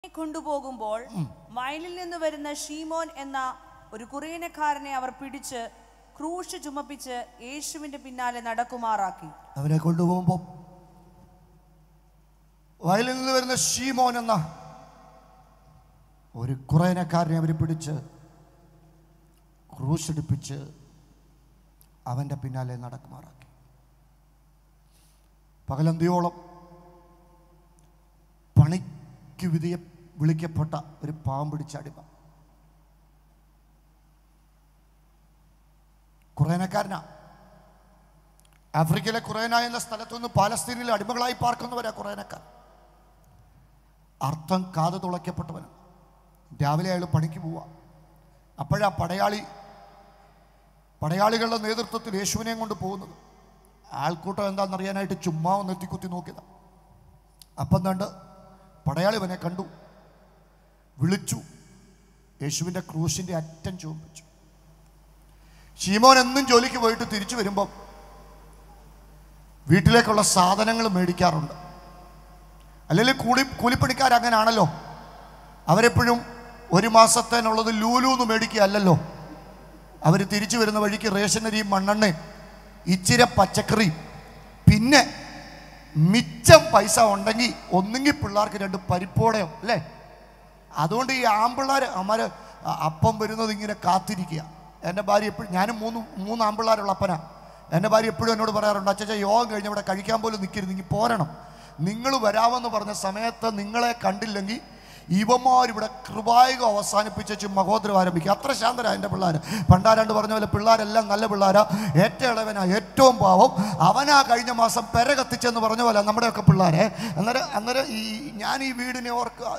കൊണ്ടുപോകുമ്പോൾ വയലിൽ നിന്ന് വരുന്ന ഷീമോൻ എന്ന ഒരു കുറേനക്കാരനെ അവർ പിടിച്ച് ക്രൂശ് ചുമപ്പിച്ച് യേശുവിന്റെ പിന്നാലെ നടക്കുമാറാക്കി അവനെ കൊണ്ടുപോകുമ്പോൾ വയലിൽ നിന്ന് വരുന്ന ഷീമോൻ എന്ന ഒരു കുറേനക്കാരനെ അവർ പിടിച്ച് ക്രൂശിടിപ്പിച്ച് അവൻ്റെ പിന്നാലെ നടക്കുമാറാക്കി പകലന്തിയോളം പണിക്ക് വിധിയെ വിളിക്കപ്പെട്ട ഒരു പാമ്പിടിച്ച അടിമ കുറേനക്കാരനാ ആഫ്രിക്കയിലെ കുറേന എന്ന സ്ഥലത്തു നിന്ന് പാലസ്തീനിൽ അടിമകളായി പാർക്കുന്നവരാ കുറേനക്കാർ അർത്ഥം കാത് തുളയ്ക്കപ്പെട്ടവന് രാവിലെ അയാൾ പണിക്ക് പോവാ അപ്പോഴാ പടയാളി പടയാളികളുടെ നേതൃത്വത്തിൽ യേശുവിനെയും കൊണ്ട് പോകുന്നത് ആൾക്കൂട്ടം എന്താണെന്നറിയാനായിട്ട് ചുമ്മാ ഒന്ന് എത്തിക്കുത്തി നോക്കിയതാ അപ്പം കണ്ട് പടയാളി അവനെ കണ്ടു വിളിച്ചു യേശുവിൻ്റെ ക്രൂശിൻ്റെ അറ്റം ചുമപ്പിച്ചു ഷീമോൻ എന്നും ജോലിക്ക് പോയിട്ട് തിരിച്ചു വരുമ്പം വീട്ടിലേക്കുള്ള സാധനങ്ങൾ മേടിക്കാറുണ്ട് അല്ലെങ്കിൽ കൂലി കൂലിപ്പണിക്കാർ അങ്ങനെയാണല്ലോ അവരെപ്പോഴും ഒരു മാസത്തേനുള്ളത് ലൂലൂന്ന് മേടിക്കുകയല്ലല്ലോ അവർ തിരിച്ചു വരുന്ന വഴിക്ക് റേഷനരിയും മണ്ണെണ്ണയും ഇച്ചിരി പച്ചക്കറിയും പിന്നെ മിച്ചം പൈസ ഉണ്ടെങ്കിൽ ഒന്നെങ്കിൽ പിള്ളേർക്ക് രണ്ട് പരിപ്പോടയോ അല്ലേ അതുകൊണ്ട് ഈ ആമ്പിള്ളേർ അമ്മര് അപ്പം വരുന്നത് ഇങ്ങനെ കാത്തിരിക്കുക എൻ്റെ ഭാര്യ എപ്പോഴും ഞാനും മൂന്ന് മൂന്ന് ആമ്പിള്ളേരുള്ള അപ്പനാ എൻ്റെ ഭാര്യ എപ്പോഴും എന്നോട് പറയാറുണ്ട് അച്ഛാ യോഗം കഴിഞ്ഞ് ഇവിടെ കഴിക്കാൻ പോലും നിൽക്കരുത് നിങ്ങൾ പോരണം നിങ്ങൾ വരാമെന്ന് പറഞ്ഞ സമയത്ത് നിങ്ങളെ കണ്ടില്ലെങ്കിൽ ഇവന്മാരിവിടെ കൃപായികം അവസാനിപ്പിച്ചു മഹോദരം ആരംഭിക്കുക അത്ര ശാന്തരാ എൻ്റെ പിള്ളേർ പണ്ടാരാണ്ട് പറഞ്ഞ പോലെ പിള്ളേരെല്ലാം നല്ല പിള്ളേരാ ഏറ്റവും ഇളവനാ ഏറ്റവും പാവം അവനാ കഴിഞ്ഞ മാസം പെര കത്തിച്ചെന്ന് പറഞ്ഞ പോലെ നമ്മുടെയൊക്കെ പിള്ളേരെ അന്നേരം അന്നേരം ഈ ഞാൻ ഈ വീടിനെ ഓർക്കുക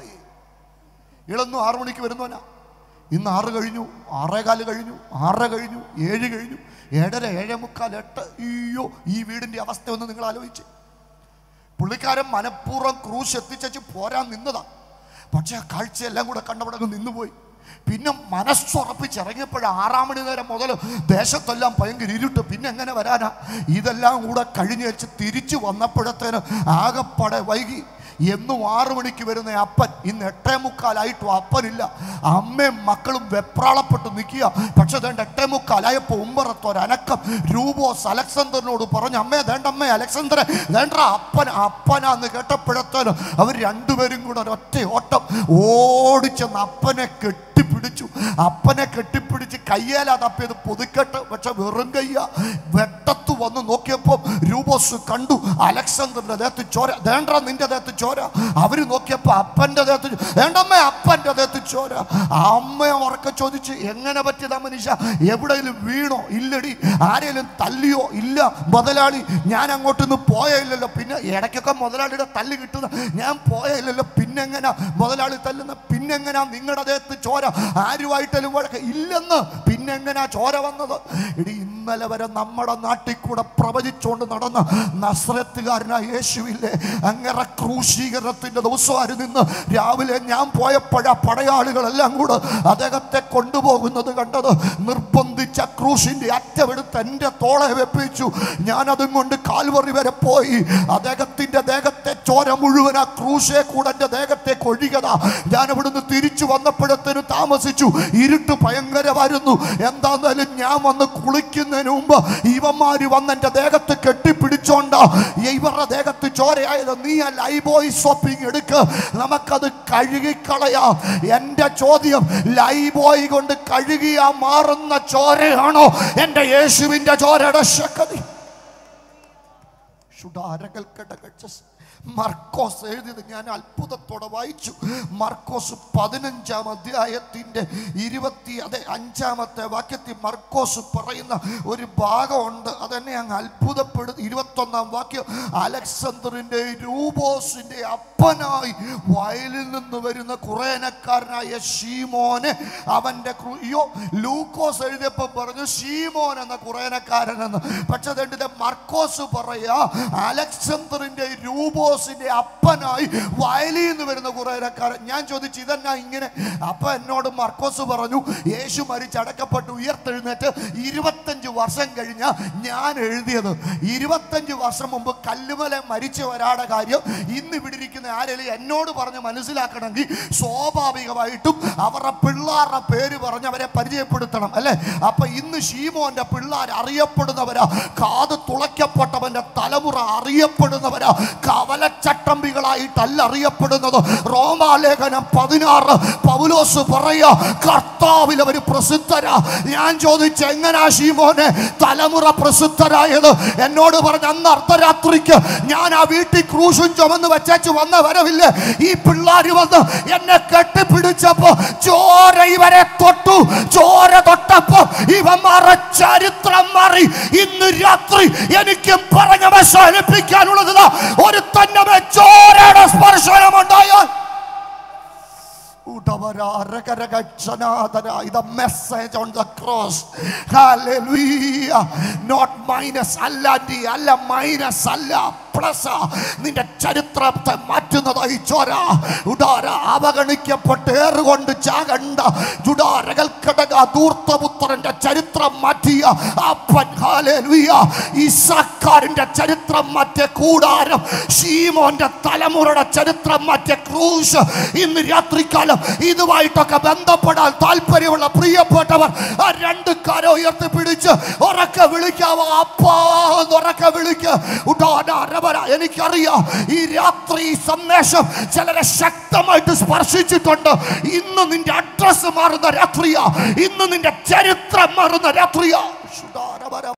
ഇളന്നു ആറു മണിക്ക് വരുന്നവനാ ഇന്ന് ആറ് കഴിഞ്ഞു ആറേകാല് കഴിഞ്ഞു ആറര കഴിഞ്ഞു ഏഴ് കഴിഞ്ഞു ഏഴര ഏഴേ മുക്കാൽ എട്ട് അയ്യോ ഈ വീടിൻ്റെ അവസ്ഥ ഒന്ന് നിങ്ങൾ ആലോചിച്ച് പുള്ളിക്കാരൻ മനഃപൂർവ്വം ക്രൂശ് എത്തിച്ചു പോരാൻ നിന്നതാ പക്ഷെ ആ കാഴ്ചയെല്ലാം കൂടെ കണ്ടവിടെ അങ്ങ് നിന്നുപോയി പിന്നെ മനസ്സുറപ്പിച്ചിറങ്ങിയപ്പോഴ ആറാം മണി നേരം മുതൽ ദേശത്തെല്ലാം ഭയങ്കര ഇരുട്ട് പിന്നെ എങ്ങനെ വരാനാ ഇതെല്ലാം കൂടെ കഴിഞ്ഞ് വെച്ച് തിരിച്ചു വന്നപ്പോഴത്തേന് ആകെപ്പടെ വൈകി എന്നും ആറു മണിക്ക് വരുന്ന അപ്പൻ ഇന്ന് എട്ടേ മുക്കാലായിട്ടും അപ്പനില്ല അമ്മയും മക്കളും വെപ്രാളപ്പെട്ട് നിൽക്കുക പക്ഷെ വേണ്ട എട്ടേ മുക്കാലായപ്പോൾ ഉമ്മറത്തൊരനക്കം രൂപോസ് അലക്സാണ്ടറിനോട് പറഞ്ഞു അമ്മേ വേണ്ടമ്മേ അലക്സാണ്ടറെ വേണ്ട അപ്പൻ അപ്പനാന്ന് കേട്ടപ്പോഴത്തേനും അവർ രണ്ടുപേരും കൂടെ ഒറ്റ ഓട്ടം ഓടിച്ചെന്ന് അപ്പനെ കെട്ടിപ്പിടിച്ചു അപ്പനെ കെട്ടിപ്പിടിച്ച് കയ്യേലാ തപ്പിയത് പുതുക്കെട്ട് പക്ഷെ വെറും കയ്യ വെട്ടത്ത് വന്ന് നോക്കിയപ്പോൾ രൂപോസ് കണ്ടു അലക്സാണ്ടറിന്റെ ദേഹത്ത് ചോര വേണ്ട നിന്റെ ദേഹത്ത് ചോര അവര് നോക്കിയപ്പോൾ അപ്പന്റെ ദേഹത്ത് ചോ- വേണ്ടമ്മേ അപ്പന്റെ ദേഹത്ത് ചോര അമ്മ ഉറക്കെ ചോദിച്ച് എങ്ങനെ പറ്റിയതാ മനുഷ്യ എവിടെയെങ്കിലും വീണോ ഇല്ലടി ആരെങ്കിലും തല്ലിയോ ഇല്ല മുതലാളി ഞാൻ അങ്ങോട്ടൊന്നും പോയില്ലല്ലോ പിന്നെ ഇടയ്ക്കൊക്കെ മുതലാളിയുടെ തല്ല് കിട്ടുന്ന ഞാൻ പോയില്ലല്ലോ പിന്നെങ്ങനാ മുതലാളി തല്ലുന്ന പിന്നെങ്ങനാ നിങ്ങളുടെ ദേഹത്ത് ചോര ആരുമായിട്ടെങ്കിലും വഴക്ക് ഇല്ലെന്ന് പിന്നെങ്ങനാ ചോര വന്നത് ഇടി ഇന്നലെ വരെ നമ്മുടെ നാട്ടിൽ കൂടെ പ്രവചിച്ചുകൊണ്ട് നടന്ന നസ്രത്തുകാരനായ യേശുവില്ലേ അങ്ങനെ ക്രൂശീകരണത്തിന്റെ ദിവസമായിരുന്നു നിന്ന് രാവിലെ ഞാൻ പോയപ്പോഴാ പടയാളികളെല്ലാം കൂടെ അദ്ദേഹത്തെ കൊണ്ടുപോകുന്നത് കണ്ടത് നിർബന്ധിച്ച ക്രൂശിന്റെ അറ്റമെടുത്ത് എൻ്റെ തോളെ വെപ്പിച്ചു ഞാനതും കൊണ്ട് കാൽവറി വരെ പോയി അദ്ദേഹത്തിന്റെ ദേഹത്തെ ചോര മുഴുവൻ ആ ക്രൂശെ കൂടെ എൻ്റെ ദേഹത്തേക്ക് ഒഴുകിയതാ ഞാൻ അവിടുന്ന് തിരിച്ചു വന്നപ്പോഴത്തേനും താമസിച്ചു ഇരുട്ട് ഭയങ്കരമായിരുന്നു എന്താന്നാലും ഞാൻ വന്ന് കുളിക്കുന്നതിന് മുമ്പ് ഇവന്മാര് വന്ന് എൻ്റെ ദേഹത്ത് കെട്ടിപ്പിടിച്ചോണ്ടാ ഇവരുടെ ദേഹത്ത് ചോരയായത് നീ ആ ലൈബോയ് ഷോപ്പിംഗ് എടുക്ക് നമുക്കത് കഴുകിക്കളയാം എൻ്റെ ചോദ്യം ലൈബോയ് കൊണ്ട് കഴുകിയാ മാറുന്ന ചോരയാണോ എൻ്റെ യേശുവിൻ്റെ ചോരയുടെ ശക്തി ശുഡാരകൽക്കടകച്ചസ് മർക്കോസ് എഴുതിയത് ഞാൻ അത്ഭുതത്തോടെ വായിച്ചു മർക്കോസ് പതിനഞ്ചാം അധ്യായത്തിൻ്റെ ഇരുപത്തി അതെ അഞ്ചാമത്തെ വാക്യത്തിൽ മർക്കോസ് പറയുന്ന ഒരു ഭാഗമുണ്ട് അതെന്നെ അങ്ങ് അത്ഭുതപ്പെടുന്നു ഇരുപത്തൊന്നാം വാക്യം അലക്സാണ്ടറിൻ്റെ രൂപോസിൻ്റെ അപ്പനായി വയലിൽ നിന്ന് വരുന്ന കുറേനക്കാരനായ ഷീമോനെ അവൻ്റെ ക്രൂ- അയ്യോ ലൂക്കോസ് എഴുതിയപ്പോൾ പറഞ്ഞു ഷീമോൻ എന്ന കുറേനക്കാരനെന്ന് പക്ഷെ അതുകൊണ്ട് മർക്കോസ് പറയാ അലക്സാണ്ടറിന്റെ രൂപോസ് പൗലോസിന്റെ അപ്പനായി വയലിൽ നിന്ന് വരുന്ന കുറേക്കാരൻ ഞാൻ ചോദിച്ചു ഇതെന്നാ ഇങ്ങനെ അപ്പൊ എന്നോട് മർക്കോസ് പറഞ്ഞു യേശു മരിച്ചടക്കപ്പെട്ട് ഉയർത്തെഴുന്നേറ്റ് ഇരുപത്തഞ്ച് വർഷം കഴിഞ്ഞ ഞാൻ എഴുതിയത് ഇരുപത്തഞ്ച് വർഷം മുമ്പ് കല്ലുമല മരിച്ച ഒരാളുടെ കാര്യം ഇന്ന് ഇവിടെ ഇരിക്കുന്ന ആരെങ്കിലും എന്നോട് പറഞ്ഞ് മനസ്സിലാക്കണമെങ്കിൽ സ്വാഭാവികമായിട്ടും അവരുടെ പിള്ളേരുടെ പേര് പറഞ്ഞ് അവരെ പരിചയപ്പെടുത്തണം അല്ലേ അപ്പൊ ഇന്ന് ഷീമോന്റെ പിള്ളേർ അറിയപ്പെടുന്നവരാ കാത് തുളയ്ക്കപ്പെട്ടവന്റെ തലമുറ അറിയപ്പെടുന്നവരാ കവലച്ചട്ടമ്പികളായിട്ടല്ല അറിയപ്പെടുന്നത് റോമാലേഖനം പതിനാറ് പൗലോസ് പറയാ കർത്താവിൽ അവർ പ്രസിദ്ധരാ ഞാൻ ചോദിച്ചു എങ്ങനാ ഷീമോനെ തലമുറ പ്രസിദ്ധരായത് എന്നോട് പറഞ്ഞ അന്ന് അർദ്ധരാത്രിക്ക് ഞാൻ ആ വീട്ടിൽ ക്രൂശും ചുമന്ന് വെച്ചു വന്ന വരവില്ലേ ഈ പിള്ളേർ വന്ന് എന്നെ കെട്ടിപ്പിടിച്ചപ്പോ ചോര ഇവരെ തൊട്ടു ചോര തൊട്ടപ്പോ ഇവന്മാരുടെ ചരിത്രം മാറി ഇന്ന് രാത്രി എനിക്ക് പറഞ്ഞ അവസാനിപ്പിക്കാനുള്ളത് ഇതാ. ഒരു തന്നെ ചോരയുടെ സ്പർശനമുണ്ടായാൽ the message on the cross hallelujah not minus അല്ല നീ അല്ല മൈനസ് അല്ല പ്ലസ് നിന്റെ ചരിത്രത്തെ മാറ്റുന്നതായി ചോര ഉടാര അവഗണിക്കപ്പെട്ട് ഏറുകൊണ്ട് ചാകണ്ട ജുഡാരകൽക്കടക ധൂർത്തപുത്രന്റെ ചരിത്രം മാറ്റിയ അപ്പൻ ഹാലേലുയ ഇസക്കാരിന്റെ ചരിത്രം മാറ്റിയ കൂടാരം ഷീമോന്റെ തലമുറയുടെ ചരിത്രം മാറ്റിയ ക്രൂശ് ഇന്ന് രാത്രികാലം ഇതുമായിട്ടൊക്കെ ബന്ധപ്പെടാൻ താല്പര്യമുള്ള പ്രിയപ്പെട്ടവർ ആ രണ്ട് കര ഉയർത്തി പിടിച്ച് ഉറക്കെ വിളിക്കാവോ അപ്പാ എന്ന് ഉറക്കെ വിളിക്ക് ഉടാനാരവര എനിക്കറിയാം ഈ രാത്രി ഈ സന്ദേശം ചിലരെ ശക്തമായിട്ട് സ്പർശിച്ചിട്ടുണ്ട് ഇന്ന് നിന്റെ അഡ്രസ് മാറുന്ന രാത്രിയാ ഇന്ന് നിന്റെ ചരിത്രം മാറുന്ന രാത്രിയാ ശുഡാരവര